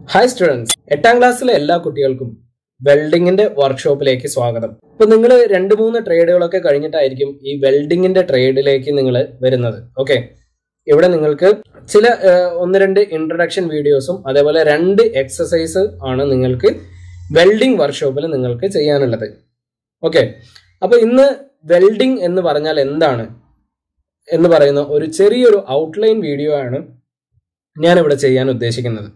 hi students എട്ടാം ക്ലാസ്സിലെ എല്ലാ കുട്ടികൾക്കും വെൽഡിങ്ങിന്റെ വർക്ക്ഷോപ്പിലേക്ക് സ്വാഗതം ഇപ്പൊ നിങ്ങൾ രണ്ട് മൂന്ന് ട്രേഡുകളൊക്കെ കഴിഞ്ഞിട്ടായിരിക്കും ഈ വെൽഡിങ്ങിന്റെ ട്രേഡിലേക്ക് നിങ്ങൾ വരുന്നത് ഓക്കെ ഇവിടെ നിങ്ങൾക്ക് ചില ഏഹ്, ഒന്ന് രണ്ട് ഇൻട്രഡക്ഷൻ വീഡിയോസും അതേപോലെ രണ്ട് എക്സസൈസ് ആണ് നിങ്ങൾക്ക് വെൽഡിംഗ് വർക്ക്ഷോപ്പിൽ നിങ്ങൾക്ക് ചെയ്യാനുള്ളത് ഓക്കെ അപ്പൊ ഇന്ന് വെൽഡിംഗ് എന്ന് പറഞ്ഞാൽ എന്താണ് എന്ന് പറയുന്ന ഒരു ചെറിയൊരു ഔട്ട്ലൈൻ വീഡിയോ ആണ് ഞാൻ ഇവിടെ ചെയ്യാൻ ഉദ്ദേശിക്കുന്നത്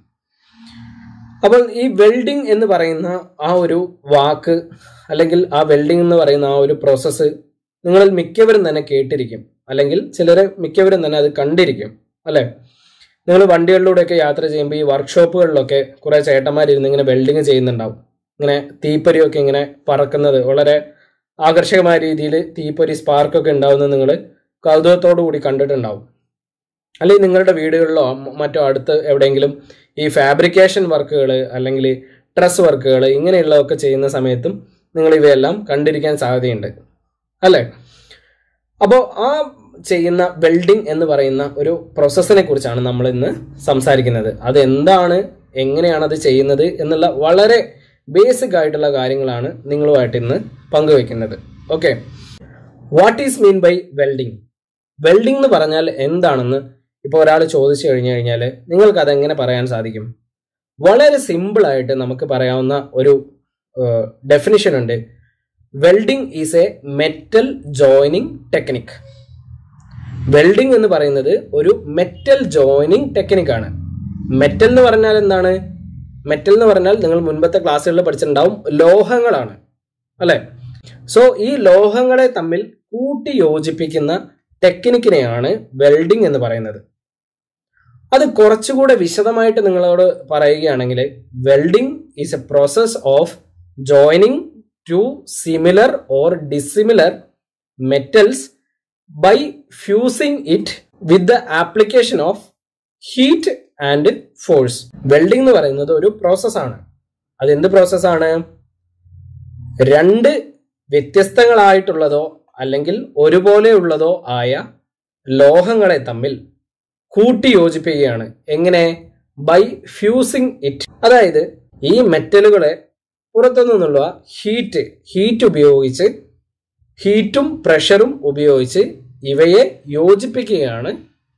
അപ്പോൾ ഈ വെൽഡിംഗ് എന്ന് പറയുന്ന ആ ഒരു വാക്ക് അല്ലെങ്കിൽ ആ വെൽഡിംഗ് എന്ന് പറയുന്ന ആ ഒരു പ്രോസസ്സ് നിങ്ങളിൽ മിക്കവരും തന്നെ കേട്ടിരിക്കും അല്ലെങ്കിൽ ചിലരെ മിക്കവരും തന്നെ അത് കണ്ടിരിക്കും അല്ലെ നിങ്ങൾ വണ്ടികളിലൂടെയൊക്കെ യാത്ര ചെയ്യുമ്പോൾ ഈ വർക്ക്ഷോപ്പുകളിലൊക്കെ കുറെ ചേട്ടന്മാരിരുന്ന് ഇങ്ങനെ വെൽഡിങ് ചെയ്യുന്നുണ്ടാവും ഇങ്ങനെ തീപ്പൊരിയൊക്കെ ഇങ്ങനെ പറക്കുന്നത് വളരെ ആകർഷകമായ രീതിയിൽ തീപ്പൊരി സ്പാർക്കൊക്കെ ഉണ്ടാവുന്നത് നിങ്ങൾ കൗതുകത്തോടു കൂടി കണ്ടിട്ടുണ്ടാവും അല്ലെങ്കിൽ നിങ്ങളുടെ വീടുകളിലോ മ- മറ്റോ അടുത്ത് എവിടെയെങ്കിലും ഈ ഫാബ്രിക്കേഷൻ വർക്കുകൾ അല്ലെങ്കിൽ ഡ്രസ് വർക്കുകൾ ഇങ്ങനെയുള്ളതൊക്കെ ചെയ്യുന്ന സമയത്തും നിങ്ങൾ ഇവയെല്ലാം കണ്ടിരിക്കാൻ സാധ്യതയുണ്ട് അല്ലേ അപ്പോൾ ആ ചെയ്യുന്ന വെൽഡിംഗ് എന്ന് പറയുന്ന ഒരു പ്രോസസ്സിനെ കുറിച്ചാണ് നമ്മൾ ഇന്ന് സംസാരിക്കുന്നത് അത് എന്താണ് എങ്ങനെയാണ് അത് ചെയ്യുന്നത് എന്നുള്ള വളരെ ബേസിക് ആയിട്ടുള്ള കാര്യങ്ങളാണ് നിങ്ങളുമായിട്ട് ഇന്ന് പങ്കുവെക്കുന്നത് okay what is mean by welding welding എന്ന് പറഞ്ഞാൽ എന്താണെന്ന് ഇപ്പോൾ ഒരാൾ ചോദിച്ചു കഴിഞ്ഞു കഴിഞ്ഞാൽ നിങ്ങൾക്ക് അതെങ്ങനെ പറയാൻ സാധിക്കും വളരെ സിമ്പിൾ ആയിട്ട് നമുക്ക് പറയാവുന്ന ഒരു ഡെഫിനിഷൻ ഉണ്ട് welding is a metal joining technique welding എന്ന് പറയുന്നത് ഒരു മെറ്റൽ ജോയിനിങ് ടെക്നിക്കാണ് മെറ്റൽ എന്ന് പറഞ്ഞാൽ എന്താണ് മെറ്റൽ എന്ന് പറഞ്ഞാൽ നിങ്ങൾ മുൻപത്തെ ക്ലാസ്സുകളിൽ പഠിച്ചിട്ടുണ്ടാവും ലോഹങ്ങളാണ് അല്ലെ സോ ഈ ലോഹങ്ങളെ തമ്മിൽ കൂട്ടി യോജിപ്പിക്കുന്ന ടെക്നിക്കിനെയാണ് വെൽഡിംഗ് എന്ന് പറയുന്നത് അത് കുറച്ചുകൂടെ വിശദമായിട്ട് നിങ്ങളോട് പറയുകയാണെങ്കിൽ welding is a process of joining two similar or dissimilar metals by fusing it with the application of heat and force welding എന്ന് പറയുന്നത് ഒരു പ്രോസസ്സാണ് അത് എന്ത് പ്രോസസ്സാണ് രണ്ട് വ്യത്യസ്തങ്ങളായിട്ടുള്ളതോ അല്ലെങ്കിൽ ഒരുപോലെയുള്ളതോ ആയ ലോഹങ്ങളെ തമ്മിൽ കൂട്ടി യോജിപ്പിക്കുകയാണ് എങ്ങനെ ബൈ ഫ്യൂസിങ് ഇറ്റ് അതായത് ഈ മെറ്റലുകളെ പുറത്തു നിന്നുള്ള ഹീറ്റ് ഹീറ്റ് ഉപയോഗിച്ച് ഹീറ്റും പ്രഷറും ഉപയോഗിച്ച് ഇവയെ യോജിപ്പിക്കുകയാണ്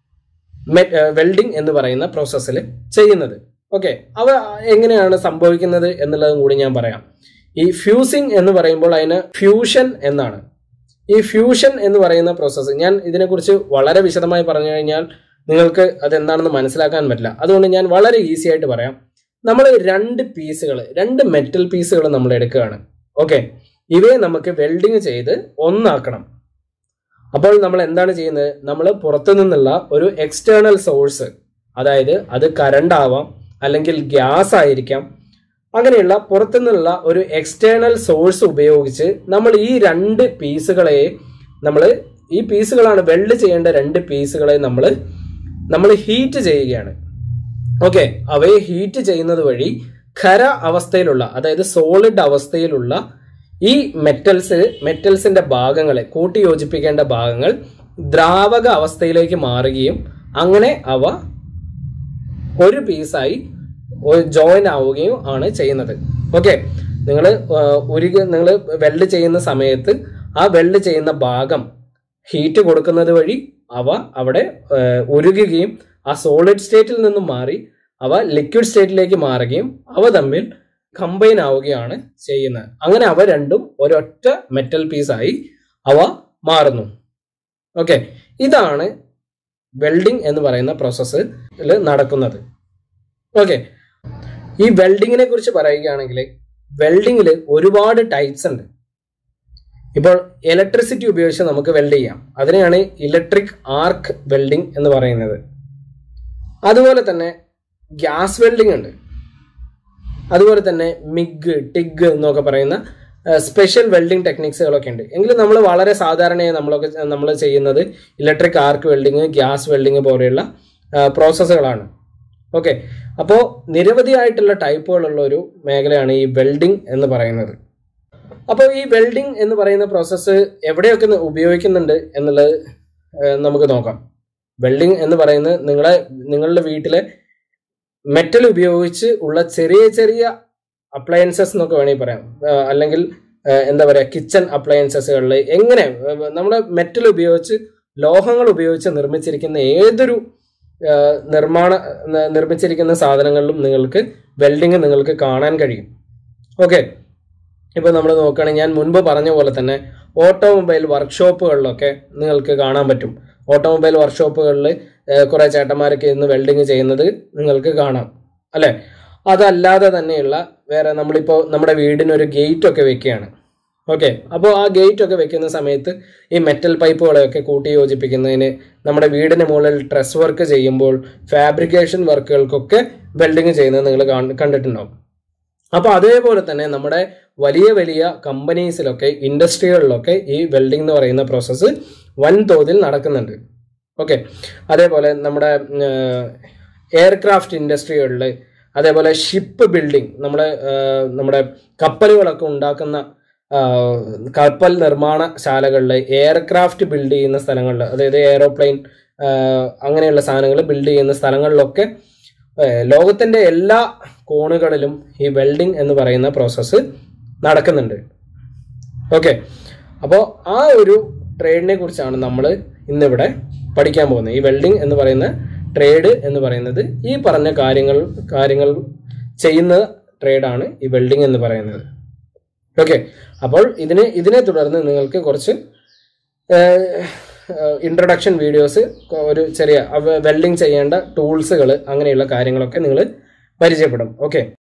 വെൽഡിംഗ് എന്ന് പറയുന്ന പ്രോസസ്സിൽ ചെയ്യുന്നത് ഓക്കെ അവ എങ്ങനെയാണ് സംഭവിക്കുന്നത് എന്നുള്ളതും കൂടി ഞാൻ പറയാം ഈ ഫ്യൂസിങ് എന്ന് പറയുമ്പോൾ അതിന് ഫ്യൂഷൻ എന്നാണ് ഈ ഫ്യൂഷൻ എന്ന് പറയുന്ന പ്രോസസ്സ് ഞാൻ ഇതിനെക്കുറിച്ച് വളരെ വിശദമായി പറഞ്ഞു കഴിഞ്ഞാൽ നിങ്ങൾക്ക് അതെന്താണെന്ന് മനസ്സിലാക്കാൻ പറ്റില്ല അതുകൊണ്ട് ഞാൻ വളരെ ഈസി ആയിട്ട് പറയാം നമ്മൾ രണ്ട് പീസുകൾ രണ്ട് മെറ്റൽ പീസുകൾ നമ്മൾ എടുക്കുകയാണ് ഓക്കെ ഇവയെ നമുക്ക് വെൽഡിങ് ചെയ്ത് ഒന്നാക്കണം അപ്പോൾ നമ്മൾ എന്താണ് ചെയ്യുന്നത് നമ്മൾ പുറത്തു നിന്നുള്ള ഒരു എക്സ്റ്റേണൽ സോഴ്സ് അതായത് അത് കറണ്ട് ആവാം അല്ലെങ്കിൽ ഗ്യാസ് ആയിരിക്കാം അങ്ങനെയുള്ള പുറത്തു നിന്നുള്ള ഒരു എക്സ്റ്റേണൽ സോഴ്സ് ഉപയോഗിച്ച് നമ്മൾ ഈ രണ്ട് പീസുകളെ നമ്മൾ ഈ പീസുകളാണ് വെൽഡ് ചെയ്യേണ്ട രണ്ട് പീസുകളെ നമ്മൾ നമ്മൾ ഹീറ്റ് ചെയ്യുകയാണ് ഓക്കെ അവയെ ഹീറ്റ് ചെയ്യുന്നത് വഴി ഖര അവസ്ഥയിലുള്ള അതായത് സോളിഡ് അവസ്ഥയിലുള്ള ഈ മെറ്റൽസ് മെറ്റൽസിന്റെ ഭാഗങ്ങളെ കൂട്ടി യോജിപ്പിക്കേണ്ട ഭാഗങ്ങൾ ദ്രാവക അവസ്ഥയിലേക്ക് മാറുകയും അങ്ങനെ അവ ഒരു പീസായി ജോയിൻ ആവുകയും ആണ് ചെയ്യുന്നത് ഓക്കെ നിങ്ങൾ ഉരുക നിങ്ങൾ വെൽഡ് ചെയ്യുന്ന സമയത്ത് ആ വെൽഡ് ചെയ്യുന്ന ഭാഗം ഹീറ്റ് കൊടുക്കുന്നത് വഴി അവ അവിടെ ഏഹ്, ഉരുകുകയും ആ സോളിഡ് സ്റ്റേറ്റിൽ നിന്നും മാറി അവ ലിക്വിഡ് സ്റ്റേറ്റിലേക്ക് മാറുകയും അവ തമ്മിൽ കമ്പൈൻ ആവുകയാണ് ചെയ്യുന്നത് അങ്ങനെ അവ രണ്ടും ഒരൊറ്റ മെറ്റൽ പീസായി അവ മാറുന്നു ഓക്കെ ഇതാണ് വെൽഡിംഗ് എന്ന് പറയുന്ന പ്രോസസ്സിൽ നടക്കുന്നത് ഓക്കെ ഈ വെൽഡിങ്ങിനെ കുറിച്ച് പറയുകയാണെങ്കിൽ വെൽഡിങ്ങിൽ ഒരുപാട് ടൈപ്സ് ഉണ്ട് ഇപ്പോൾ ഇലക്ട്രിസിറ്റി ഉപയോഗിച്ച് നമുക്ക് വെൽഡ് ചെയ്യാം അതിനെയാണ് ഇലക്ട്രിക് ആർക്ക് വെൽഡിംഗ് എന്ന് പറയുന്നത് അതുപോലെ തന്നെ ഗ്യാസ് വെൽഡിംഗ് ഉണ്ട് അതുപോലെ തന്നെ മിഗ് ടിഗ് എന്നൊക്കെ പറയുന്ന സ്പെഷ്യൽ വെൽഡിംഗ് ടെക്നിക്സുകളൊക്കെ ഉണ്ട് എങ്കിലും നമ്മൾ വളരെ സാധാരണയായി നമ്മളൊക്കെ നമ്മൾ ചെയ്യുന്നത് electric arc welding gas welding പോലെയുള്ള പ്രോസസ്സുകളാണ് ഓക്കെ അപ്പോൾ നിരവധിയായിട്ടുള്ള ടൈപ്പുകളുള്ള ഒരു മേഖലയാണ് ഈ വെൽഡിംഗ് എന്ന് പറയുന്നത് അപ്പോൾ ഈ വെൽഡിംഗ് എന്ന് പറയുന്ന പ്രോസസ്സ് എവിടെയൊക്കെ ന- ഉപയോഗിക്കുന്നുണ്ട് എന്നുള്ളത് ഏഹ്, നമുക്ക് നോക്കാം വെൽഡിംഗ് എന്ന് പറയുന്നത് നിങ്ങളെ നിങ്ങളുടെ വീട്ടിലെ മെറ്റൽ ഉപയോഗിച്ച് ഉള്ള ചെറിയ ചെറിയ അപ്ലയൻസസ് എന്നൊക്കെ വേണമെങ്കിൽ പറയാം ആ, അല്ലെങ്കിൽ ആ, എന്താ പറയുക കിച്ചൺ അപ്ലയൻസസുകളിൽ എങ്ങനെ നമ്മുടെ മെറ്റൽ ഉപയോഗിച്ച് ലോഹങ്ങൾ ഉപയോഗിച്ച് നിർമ്മിച്ചിരിക്കുന്ന ഏതൊരു ആ, നിർമ്മാണ ന- നിർമ്മിച്ചിരിക്കുന്ന സാധനങ്ങളിലും നിങ്ങൾക്ക് വെൽഡിങ് നിങ്ങൾക്ക് കാണാൻ കഴിയും ഓക്കെ ഇപ്പോൾ നമ്മൾ നോക്കുകയാണെങ്കിൽ ഞാൻ മുൻപ് പറഞ്ഞ പോലെ തന്നെ ഓട്ടോമൊബൈൽ വർക്ക്ഷോപ്പുകളിലൊക്കെ നിങ്ങൾക്ക് കാണാൻ പറ്റും ഓട്ടോമൊബൈൽ വർക്ക്ഷോപ്പുകളിൽ കുറേ ചേട്ടന്മാരൊക്കെ ഇന്ന് വെൽഡിങ് ചെയ്യുന്നത് നിങ്ങൾക്ക് കാണാം അല്ലേ അതല്ലാതെ തന്നെയുള്ള വേറെ നമ്മളിപ്പോൾ നമ്മുടെ വീടിനൊരു ഗേറ്റ് ഒക്കെ വെക്കുകയാണ് ഓക്കെ അപ്പോൾ ആ ഗേറ്റ് ഒക്കെ വെക്കുന്ന സമയത്ത് ഈ മെറ്റൽ പൈപ്പുകളെയൊക്കെ കൂട്ടി യോജിപ്പിക്കുന്നതിന് നമ്മുടെ വീടിന് മുകളിൽ ഡ്രസ് വർക്ക് ചെയ്യുമ്പോൾ ഫാബ്രിക്കേഷൻ വർക്കുകൾക്കൊക്കെ വെൽഡിങ് ചെയ്യുന്നത് നിങ്ങൾ കണ്ടിട്ടുണ്ടാവും അപ്പോൾ അതേപോലെ തന്നെ നമ്മുടെ വലിയ വലിയ കമ്പനീസിലൊക്കെ ഇൻഡസ്ട്രികളിലൊക്കെ ഈ വെൽഡിംഗ് എന്ന് പറയുന്ന പ്രോസസ്സ് വൻതോതിൽ നടക്കുന്നുണ്ട് ഓക്കെ അതേപോലെ നമ്മുടെ എയർക്രാഫ്റ്റ് ഇൻഡസ്ട്രികളിൽ അതേപോലെ ഷിപ്പ് ബിൽഡിംഗ് നമ്മുടെ ആ, നമ്മുടെ കപ്പലുകളൊക്കെ ഉണ്ടാക്കുന്ന ആ, കപ്പൽ നിർമ്മാണ ശാലകളിൽ എയർക്രാഫ്റ്റ് ബിൽഡ് ചെയ്യുന്ന സ്ഥലങ്ങളിൽ അതായത് എയറോപ്ലെയിൻ അങ്ങനെയുള്ള സാധനങ്ങൾ ബിൽഡ് ചെയ്യുന്ന സ്ഥലങ്ങളിലൊക്കെ ഏഹ് ലോകത്തിന്റെ എല്ലാ കോണുകളിലും ഈ വെൽഡിംഗ് എന്ന് പറയുന്ന പ്രോസസ്സ് നടക്കുന്നുണ്ട് ഓക്കെ അപ്പോൾ ആ ഒരു ട്രേഡിനെ കുറിച്ചാണ് നമ്മൾ ഇന്നിവിടെ പഠിക്കാൻ പോകുന്നത് ഈ വെൽഡിംഗ് എന്ന് പറയുന്ന ട്രേഡ് എന്ന് പറയുന്നത് ഈ പറഞ്ഞ കാര്യങ്ങൾ കാര്യങ്ങൾ ചെയ്യുന്ന ട്രേഡാണ് ഈ വെൽഡിംഗ് എന്ന് പറയുന്നത് ഓക്കെ അപ്പോൾ ഇതിന് ഇതിനെ തുടർന്ന് നിങ്ങൾക്ക് കുറച്ച് ഇൻട്രൊഡക്ഷൻ വീഡിയോസ് ഒരു ചെറിയ വെൽഡിംഗ് ചെയ്യേണ്ട ടൂൾസുകൾ അങ്ങനെയുള്ള കാര്യങ്ങളൊക്കെ നിങ്ങൾ പരിചയപ്പെടും ഓക്കെ